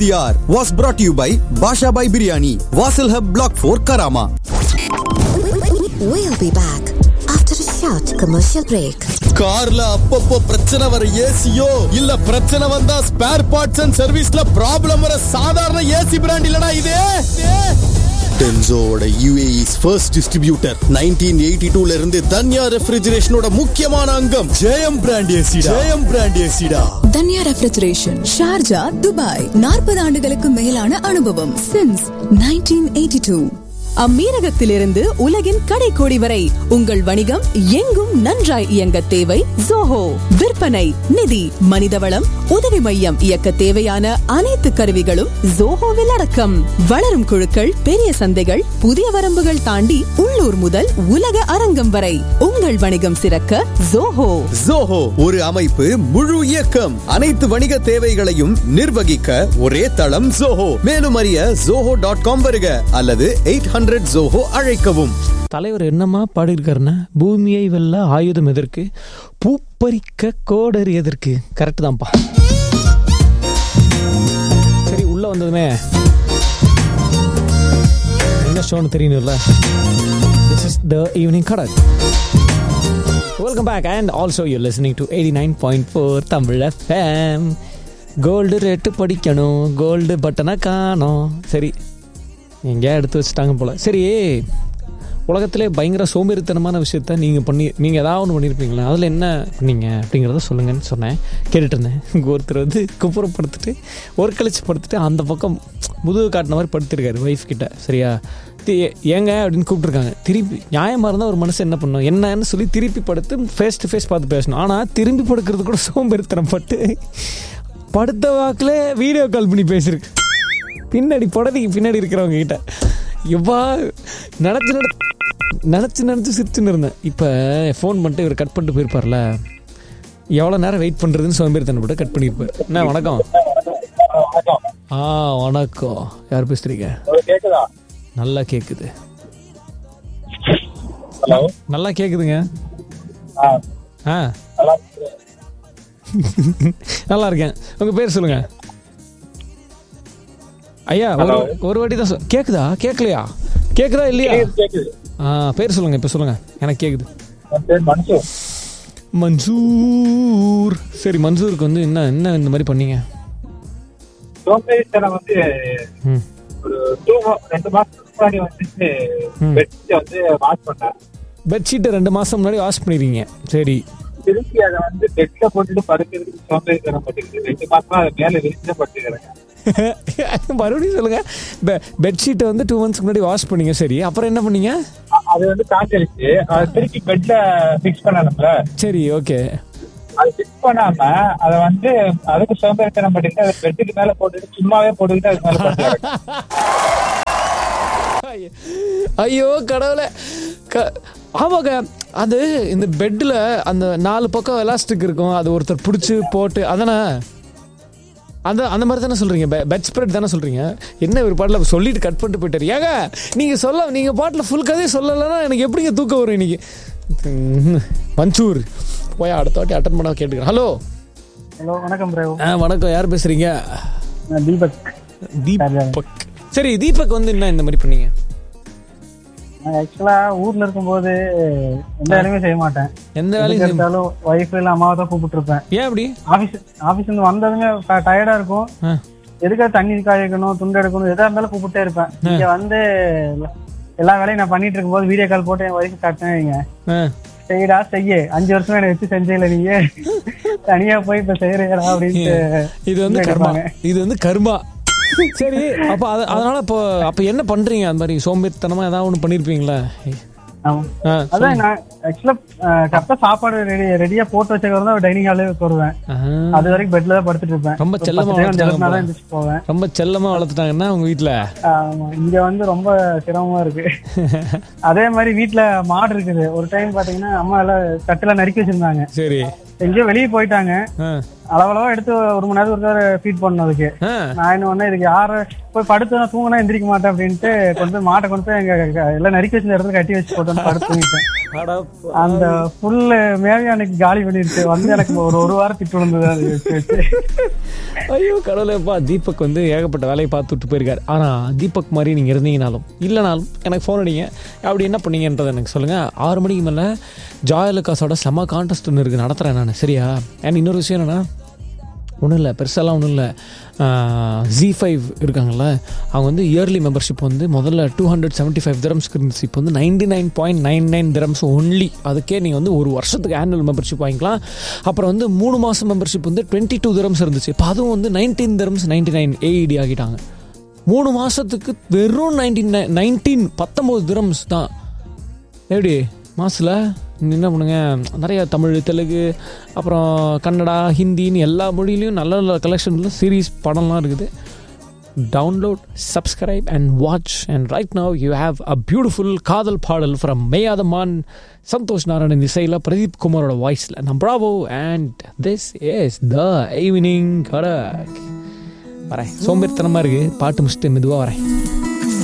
TR was brought to you by Basha Bhai Biryani, Vasil Hub Block 4 Karama. We'll be back after a short commercial break. கார்ல அப்பப்போ பிரச்சனை வர ஏசியோ இல்ல பிரச்சனை வந்தா ஸ்பேர் பார்ட்ஸ் அண்ட் சர்வீஸ்ல ப்ராப்ளம் வர சாதாரண ஏசி பிராண்ட் இல்லடா இது டென்சோவோட யூஏஇஸ் ஃபர்ஸ்ட் டிஸ்ட்ரிபியூட்டர் 1982 ல இருந்து தன்யா ரெஃப்ரிஜரேஷனோட முக்கியமான அங்கம் ஜெயம் பிராண்ட் ஏசிடா ஜெயம் பிராண்ட் ஏசிடா தன்யா ரெஃப்ரிஜரேஷன் ஷார்ஜா துபாய் நாற்பது ஆண்டுகளுக்கு மேலான அனுபவம் சின்ஸ் 1982 அம்மீரகத்திலிருந்து உலகின் கடைக்கோடி வரை உங்கள் வணிகம் எங்கும் நன்றாய் இயங்க தேவை ஜோஹோ விற்பனை நிதி மனிதவளம் உதவி மையம் இயக்க தேவையான அனைத்து கருவிகளும் ஜோஹோவில் அடக்கம் வளரும் குழுக்கள் பெரிய சந்தைகள் புதிய வரம்புகள் தாண்டி உள்ளூர் முதல் உலக அரங்கம் வரை உங்கள் வணிகம் சிறக்க ஜோஹோ ஜோஹோ ஒரு அமைப்பு முழு இயக்கம் அனைத்து வணிக தேவைகளையும் நிர்வகிக்க ஒரே தளம் ஜோஹோ மேலும் அறிய ஜோஹோ டாட் காம் வருக அல்லது எயிட் ஹண்ட்ரட் ஜோஹோ அழைக்கவும் தலைவர் என்னமா பாடியிருக்காருன்னா பூமியை வெல்ல ஆயுதம் எதற்கு பூப்பறிக்க கோடர் எதற்கு கரெக்ட் தான்ப்பா சரி உள்ள வந்ததுமே என்ன ஷோன்னு தெரியணும்ல this is the evening Kadak welcome back and also you listening to eighty nine point four Tamil FM gold rate படிக்கணும் கோல்டு பட்டனை காணோம் சரி எங்கேயா எடுத்து வச்சுட்டாங்க போல சரி உலகத்திலே பயங்கர சோம்பேறித்தனமான விஷயத்த நீங்கள் பண்ணி நீங்கள் ஏதாவது ஒன்று பண்ணியிருப்பீங்களா அதில் என்ன பண்ணீங்க அப்படிங்கிறத சொல்லுங்கன்னு சொன்னேன் கேட்டுட்டு இருந்தேன் ஒருத்தர் வந்து குப்புறப்படுத்திட்டு ஒரு கழிச்சு படுத்துட்டு அந்த பக்கம் முதுகு காட்டின மாதிரி படுத்திருக்காரு ஒய்ஃப் கிட்ட சரியா தி- ஏங்க அப்படின்னு கூப்பிட்ருக்காங்க திருப்பி நியாயமாக இருந்தால் ஒரு மனுஷன் என்ன பண்ணும் என்னன்னு சொல்லி திருப்பி படுத்து ஃபேஸ் டு ஃபேஸ் பார்த்து பேசணும் ஆனால் திரும்பி படுக்கிறது கூட சோம்பேறித்தனம் பட்டு படுத்த வாக்கில் வீடியோ கால் பண்ணி பேசியிருக்கு பின்னாடி புடவைக்கு பின்னாடி இருக்கிறவங்க கிட்ட எவ்வா நினச்சி நட நினச்சி நினச்சி சிரிச்சுன்னு இருந்தேன் இப்போ ஃபோன் பண்ணிட்டு இவர் கட் பண்ணிட்டு போயிருப்பார்ல எவ்வளோ நேரம் வெயிட் பண்ணுறதுன்னு சோம்பேறித்தனம் போட்டு கட் பண்ணியிருப்பார் என்ன வணக்கம் ஆ வணக்கம் யார் பேசுறீங்க கேக்குதா நல்லா கேட்குது ஹலோ நல்லா கேட்குதுங்க ஆ ஆ நல்லா நல்லா இருக்கேன் உங்கள் பேர் சொல்லுங்க ஐயா ஒரு ஒரு வாட்டி தான் சொ- கேக்குதா கேட்கலையா கேக்குதா இல்லையா கேக்குது ஆ பேர் சொல்லுங்க இப்போ சொல்லுங்க எனக்கு கேக்குது என் பேர் மன்சு மன்சூர் சரி மன்சூருக்கு வந்து என்ன என்ன இந்த மாதிரி பண்ணீங்க சோம்பேறித்தனம் வந்து ம் ஒரு டூ ரெண்டு மாசத்துக்கு முன்னாடி வந்துட்டு ம். பெட்ஷீட்டை வந்து வாஷ் பண்ணேன் பெட்ஷீட்டை ரெண்டு மாதம் முன்னாடி வாஷ் பண்ணிருக்கீங்க சரி திருப்பி அதை வந்து பெட்ல போட்டுட்டு படுக்கிறதுக்கு சோம்பேறித்தனம் பட்டுக்கிட்டு ரெண்டு மாசமா அதை மேல விரிச்சு பட்டுக்கிறேன் மறுபடியும் சொல்லுங்க பெ- பெட்ஷீட்டை வந்து டூ மந்த்ஸ்க்கு முன்னாடி வாஷ் பண்ணீங்க சரி அப்புறம் என்ன பண்ணீங்க அது வந்து காஞ்சிருச்சு அதை திருப்பி பெட்ல ஃபிக்ஸ் பண்ணணும்ல சரி ஓகே அது ஃபிக்ஸ் பண்ணாம அதை வந்து அதுக்கு சோம்பேறித்தனம் பட்டுக்கிட்டு அதை பெட்டுக்கு மேல போட்டுட்டு சும்மாவே போட்டுக்கிட்டு அது மேல பட்டுக்கிறேன் ஐயோ கடவுளே க ஆமாங்க அது இந்த பெட்டில் அந்த நாலு பக்கம் எலாஸ்டிக் இருக்கும் அது ஒருத்தர் பிடிச்சி போட்டு அதானே அந்த அந்த மாதிரி தானே சொல்கிறீங்க பெட் ஸ்ப்ரெட் தானே சொல்கிறீங்க என்ன ஒரு பாட்டில் சொல்லிட்டு கட் பண்ணிட்டு போயிட்டாரு ஏங்க நீங்கள் சொல்ல நீங்கள் பாட்டில் ஃபுல் கதையை சொல்லலைன்னா எனக்கு எப்படிங்க தூக்கம் வரும் இன்னைக்கு ம், மன்சூர் போய் அடுத்த வாட்டி அட்டன் பண்ண கேட்டுக்கிறேன் ஹலோ ஹலோ வணக்கம் பிரேவ் ஆ வணக்கம் யார் பேசுகிறீங்க தீபக் தீபக் சரி தீபக் வந்து என்ன இந்த மாதிரி பண்ணீங்க நான் ஆக்சுவலா ஊர்ல இருக்கும்போது எந்த வேலையுமே செய்ய மாட்டேன் எந்த எதுக்கு வேலையும் செய்ய- எடுத்தாலும் ஒய்ஃப் இல்ல அம்மாவை தான் கூப்பிட்டு இருப்பேன் ஏன் அப்படி ஆபீஸ் ஆபீஸ்ல இருந்து வந்ததுமே டயர்டா இருக்கும் ஆ எதுக்காக தண்ணி காய வைக்கணும் துண்டு எடுக்கணும் எதா இருந்தாலும் கூப்பிட்டே இருப்பேன் இங்க வந்து எல்லா வேலையும் நான் பண்ணிட்டு இருக்கும்போது வீடியோ கால் போட்டு என் ஒய்ஃப் காட்டினேன் வைங்க ஆ செய்யடா செய்ய அஞ்சு வருஷமா என்னை வச்சு செஞ்சல நீங்க தனியா போய் இப்ப செய்யறா அப்படின்ட்டு இது வந்து கர்மா இது வந்து கர்மா சரி அப்ப அது- அதனால இப்போ அப்ப என்ன பண்றீங்க அந்த மாதிரி சோம்பேறித்தனமா ஏதாவது ஒண்ணு பண்ணிருப்பீங்களா ஆமா. ஆ, அதான் நான் ஆக்சுவலா கரெக்டா சாப்பாடு ரெடி ரெடியா போட்டு வச்சக்கப்புறம் தான் டைனிங் ஹாலே வருவேன் ஆஹா. அது வரைக்கும் பெட்ல தான் படுத்துட்டு இருப்பேன் ரொம்ப ஒரு செல்லமா பத்து time, அஞ்சு வளர்த்தாங்க நிமிஷம் தான் போல. எந்திரிச்சு போவேன் ரொம்ப செல்லமா வளர்த்துட்டாங்கன்னா உங்க வீட்ல ஆமா இங்க வந்து ரொம்ப சிரமமா இருக்கு அதே மாதிரி வீட்ல மாடு இருக்குது ஒரு டைம் பாத்தீங்கன்னா அம்மா எல்லாம் கட்டுல நறுக்கி வச்சிருந்தாங்க சரி எங்கேயோ வெளியே போயிட்டாங்க ஆ, அளவளவா எடுத்து ஒரு மணி நேரத்துக்கு ஒரு ஃபீட் பண்ணணும் அதுக்கு ஆ. நான் என்ன பண்ணேன் இதுக்கு யாரு போய் படுத்து தூங்கினா எந்திரிக்க மாட்டேன் அப்படின்ட்டு கொண்டு போய் மாட்டை கொண்டு போய் எங்க க- எல்லாம் நறுக்கி வச்சிருந்த இடத்துல கட்டி வச்சு போட்டு வந்து படுத்து தூங்கிட்டேன் அட அந்த ஃபுல்லு மேவே அன்னைக்கு காலி பண்ணிருச்சு வந்து எனக்கு ஒரு ஒரு வாரம் திட்டு விழுந்தது அது வச்சு வச்சு ஐயோ கடவுளேப்பா தீபக் வந்து ஏகப்பட்ட வேலையை பார்த்து விட்டு போயிருக்காரு ஆனால் தீபக் மாதிரி நீங்கள் இருந்தீங்கனாலும் இல்லைனாலும் எனக்கு ஃபோன் அடிங்க அப்படி என்ன பண்ணீங்கன்றதை எனக்கு சொல்லுங்கள் ஆறு மணிக்கு மேலே ஜாயலுக்காஸோட செம கான்டெஸ்ட் ஒன்று இருக்குது நடத்துகிறேன் நான் சரியா அண்ட் இன்னொரு விஷயம் என்னென்னா ஒன்றும் இல்லை பெருசாலாம் ஒன்றும் இல்லை ஜி ஃபைவ் இருக்காங்கல்ல அவங்க வந்து இயர்லி மெம்பர்ஷிப் வந்து முதல்ல டூ ஹண்ட்ரட் செவன்ட்டி ஃபைவ் திரம்ஸ்க்கு இருந்துச்சு இப்போ வந்து ninety nine point nine nine dirhams only அதுக்கே நீங்கள் வந்து ஒரு வருஷத்துக்கு ஆனுவல் மெம்பர்ஷிப் வாங்கிக்கலாம் அப்புறம் வந்து மூணு மாதம் மெம்பர்ஷிப் வந்து டுவெண்ட்டி டூ திரம்ஸ் இருந்துச்சு இப்போ அதுவும் வந்து nineteen dirhams ninety nine AED ஆகிட்டாங்க மூணு மாதத்துக்கு வெறும் நைன்டீன் நைன்டீன் பத்தொம்போது திரம்ஸ் தான் எப்படி மாசில் என்ன பண்ணுங்க நிறைய தமிழ் தெலுங்கு அப்புறம் கன்னடா ஹிந்தின்னு எல்லா மொழியிலையும் நல்ல நல்ல கலெக்ஷனில் சீரீஸ் படம்லாம் இருக்குது download subscribe and watch and right now you have a beautiful காதல் பாடல் ஃப்ரம் மேயாதமான் சந்தோஷ் நாராயணன் இசையில் பிரதீப் குமாரோட வாய்ஸில் நம் bravo and this is the evening Kadak வரேன் சோம்பேறித்தனமாக இருக்குது பாட்டு முடிச்சுட்டு மெதுவாக வரேன்